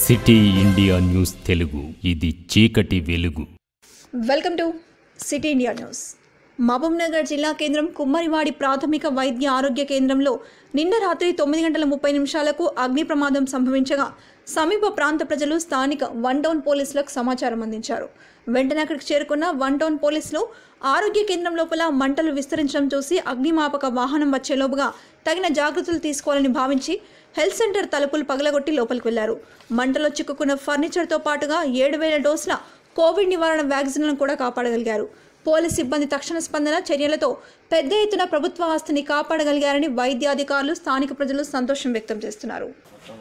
city India news Telugu ఇది చీకటి వెలుగు welcome to city India news Mahabubnagar జిల్లా కేంద్రం కుమ్మరివాడి ప్రాథమిక వైద్య ఆరోగ్య కేంద్రంలో నిన్న రాత్రి తొమ్మిది గంటల ముప్పై నిమిషాలకు అగ్ని ప్రమాదం సంభవించగా సమీప ప్రాంత ప్రజలు స్థానిక వన్ టౌన్ పోలీసులకు సమాచారం అందించారు వెంటనే అక్కడికి చేరుకున్న వన్ టౌన్ పోలీసులు ఆరోగ్య కేంద్రం లోపల మంటలు విస్తరించడం చూసి అగ్నిమాపక వాహనం వచ్చేలోపుగా తగిన జాగ్రత్తలు తీసుకోవాలని భావించి హెల్త్ సెంటర్ తలుపులు పగలగొట్టి లోపలికి వెళ్లారు మంటలో చిక్కుకున్న ఫర్నిచర్తో పాటుగా ఏడు వేల డోసుల కోవిడ్ నివారణ వ్యాక్సిన్లను కూడా కాపాడగలిగారు పోలీస్ సిబ్బంది తక్షణ స్పందన చర్యలతో పెద్ద ఎత్తున ప్రభుత్వ ఆస్తిని కాపాడగలిగారని వైద్యాధికారులు స్థానిక ప్రజలు సంతోషం వ్యక్తం చేస్తున్నారు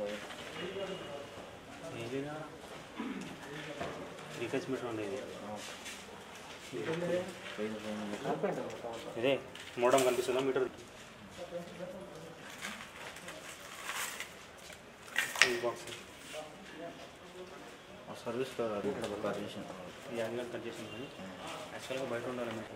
రీసెర్చ్ ఉండేది ఇదే మోడమ్ కనిపిస్తుందా మీటర్ బాక్స్ సర్వీస్ అది ఇక్కడ ఒక చేసిన ఈ యాంగిల్ కట్ చేసింది కానీ యాక్చువల్గా బయట ఉండాలి మీకు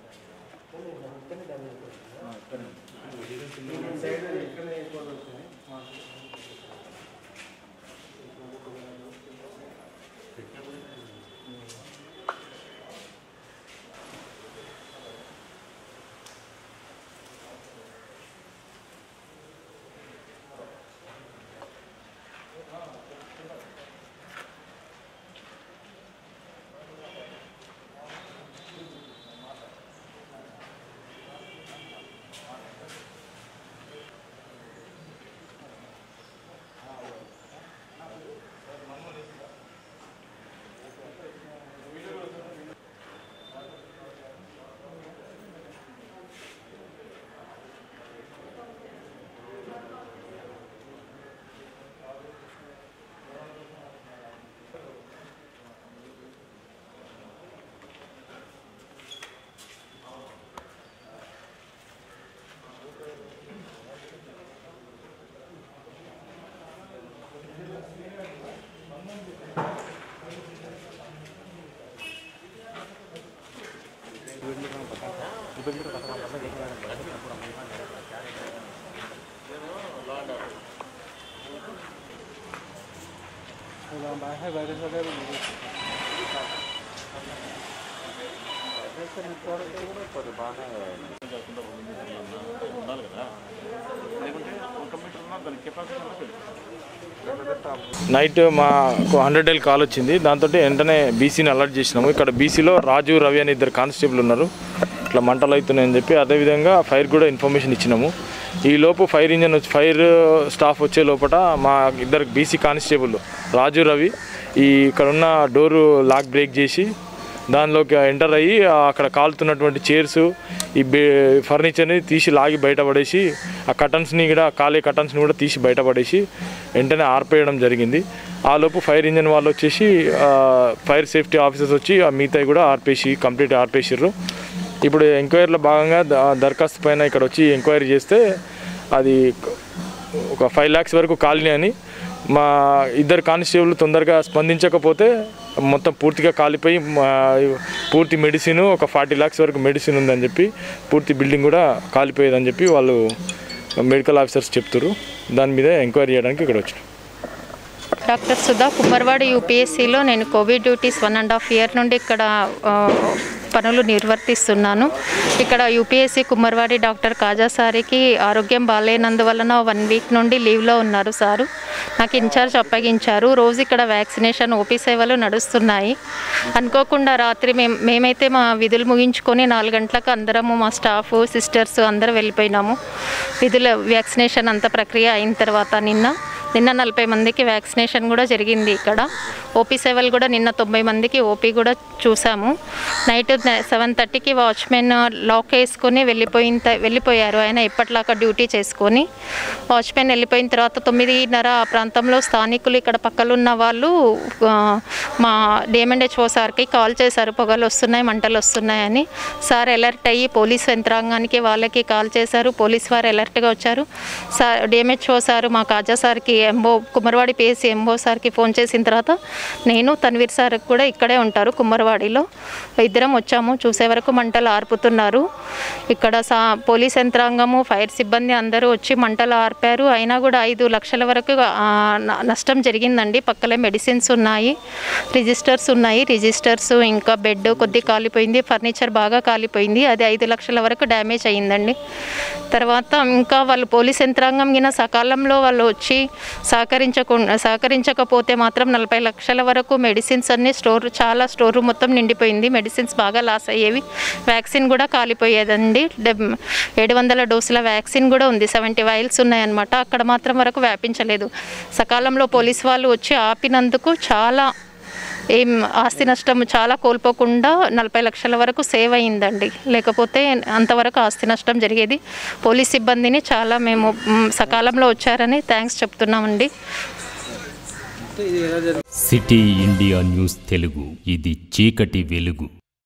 నైట్ మాకు హండ్రెడ్ డైల్ కాల్ వచ్చింది దాంతో వెంటనే బీసీని అలర్ట్ చేసినాము ఇక్కడ బీసీలో రాజు రవి అని ఇద్దరు కానిస్టేబుల్ ఉన్నారు ఇట్లా మంటలు అవుతున్నాయని చెప్పి అదేవిధంగా ఫైర్ కూడా ఇన్ఫర్మేషన్ ఇచ్చినాము ఈ లోపు ఫైర్ ఇంజన్ వచ్చి ఫైర్ స్టాఫ్ వచ్చే లోపల మా ఇద్దరు బీసీ కానిస్టేబుల్ రాజు రవి ఈ ఇక్కడ ఉన్న డోరు లాక్ బ్రేక్ చేసి దానిలోకి ఎంటర్ అయ్యి ఆ అక్కడ కాలుతున్నటువంటి చైర్స్ ఈ బే ఫర్నిచర్ని తీసి లాగి బయటపడేసి ఆ కటన్స్ని కూడా కాలే కటన్స్ని కూడా తీసి బయటపడేసి వెంటనే ఆర్పేయడం జరిగింది ఆ లోపు ఫైర్ ఇంజన్ వాళ్ళు వచ్చేసి ఆ, ఫైర్ సేఫ్టీ ఆఫీసర్స్ వచ్చి ఆ మిగతాయి కూడా ఆర్పేసి కంప్లీట్ ఆర్పేసిర్రు ఇప్పుడు ఎంక్వైరీలో భాగంగా ద- దరఖాస్తు పైన ఇక్కడ వచ్చి ఎంక్వైరీ చేస్తే అది ఒక ఫైవ్ ల్యాక్స్ వరకు కాలనీ అని మా ఇద్దరు కానిస్టేబుల్ తొందరగా స్పందించకపోతే మొత్తం పూర్తిగా కాలిపోయి మా పూర్తి మెడిసిన్ ఒక ఫార్టీ ల్యాక్స్ వరకు మెడిసిన్ ఉందని చెప్పి పూర్తి బిల్డింగ్ కూడా కాలిపోయేదని చెప్పి వాళ్ళు మెడికల్ ఆఫీసర్స్ చెప్తారు దాని మీద ఎంక్వైరీ చేయడానికి ఇక్కడ వచ్చినాం డాక్టర్ సుధా కుమ్మర్వాడి యూపీఎస్సీలో నేను covid duties one and half year నుండి ఇక్కడ ఆ, పనులు నిర్వర్తిస్తున్నాను ఇక్కడ యూపీఎస్సీ కుమ్మర్వాడి డాక్టర్ కాజా సారికి ఆరోగ్యం బాగాలేనందువలన వన్ వీక్ నుండి లీవ్లో ఉన్నారు సారు నాకు ఇన్ఛార్జ్ అప్పగించారు రోజు ఇక్కడ వ్యాక్సినేషన్ ఓపీ సేవలు నడుస్తున్నాయి అనుకోకుండా రాత్రి మేము మేమైతే మా విధులు ముగించుకొని నాలుగు గంటలకు అందరము మా స్టాఫ్ సిస్టర్స్ అందరూ వెళ్ళిపోయినాము విధుల వ్యాక్సినేషన్ అంత ప్రక్రియ అయిన తర్వాత నిన్న నిన్న నలభై మందికి వ్యాక్సినేషన్ కూడా జరిగింది ఇక్కడ ఓపీ సేవలు కూడా నిన్న తొంభై మందికి ఓపీ కూడా చూసాము నైట్ సెవెన్ థర్టీకి వాచ్మెన్ లాక్ వేసుకొని వెళ్ళిపోయిన త- వెళ్ళిపోయారు ఆయన ఎప్పట్లాగా డ్యూటీ చేసుకొని వాచ్మెన్ వెళ్ళిపోయిన తర్వాత తొమ్మిదిన్నర ఆ ప్రాంతంలో స్థానికులు ఇక్కడ పక్కలున్న వాళ్ళు ఆ, మా డిఎంఎన్హెచ్ఓ సార్కి కాల్ చేశారు పొగలు వస్తున్నాయి మంటలు వస్తున్నాయని సార్ అలర్ట్ అయ్యి పోలీస్ యంత్రాంగానికి వాళ్ళకి కాల్ చేశారు పోలీస్ వారు అలర్ట్గా వచ్చారు సార్ డిఎంహెచ్ఓ సార్ మా కాజా సార్కి ఎంఓ కుమ్మరవాడి పిఎస్సి ఎంఓ సార్కి ఫోన్ చేసిన తర్వాత నేను తన్వీర్ సార్ కూడా ఇక్కడే ఉంటారు కుమ్మరవాడిలో ఇద్దరం వచ్చాము చూసే వరకు మంటలు ఆర్పుతున్నారు ఇక్కడ సా పోలీస్ యంత్రాంగము ఫైర్ సిబ్బంది అందరూ వచ్చి మంటలు ఆర్పారు అయినా కూడా ఐదు లక్షల వరకు ఆ, న- నష్టం జరిగిందండి పక్కలే మెడిసిన్స్ ఉన్నాయి రిజిస్టర్స్ ఉన్నాయి రిజిస్టర్స్ ఇంకా బెడ్ కొద్ది కాలిపోయింది ఫర్నిచర్ బాగా కాలిపోయింది అది ఐదు లక్షల వరకు డ్యామేజ్ అయ్యిందండి తర్వాత ఇంకా వాళ్ళు పోలీస్ యంత్రాంగం గిన సకాలంలో వాళ్ళు వచ్చి సహకరించకుండా సహకరించకపోతే మాత్రం నలభై లక్షల వరకు మెడిసిన్స్ అన్ని స్టోర్ చాలా స్టోర్ మొత్తం నిండిపోయింది మెడిసిన్స్ బాగా లాస్ అయ్యేవి వ్యాక్సిన్ కూడా కాలిపోయేదండి డెబ్ ఏడు వందల డోసుల వ్యాక్సిన్ కూడా ఉంది సెవెంటీ వైల్స్ ఉన్నాయన్నమాట అక్కడ మాత్రం వరకు వ్యాపించలేదు సకాలంలో పోలీస్ వాళ్ళు వచ్చి ఆపినందుకు చాలా ఏం ఆస్తి నష్టం చాలా కోల్పోకుండా నలభై లక్షల వరకు సేవ్ అయిందండి లేకపోతే అంతవరకు ఆస్తి నష్టం జరిగేది పోలీస్ సిబ్బందిని చాలా మేము మ్, సకాలంలో వచ్చారని థ్యాంక్స్ చెప్తున్నామండి సిటీ ఇండియా న్యూస్ తెలుగు ఇది చీకటి వెలుగు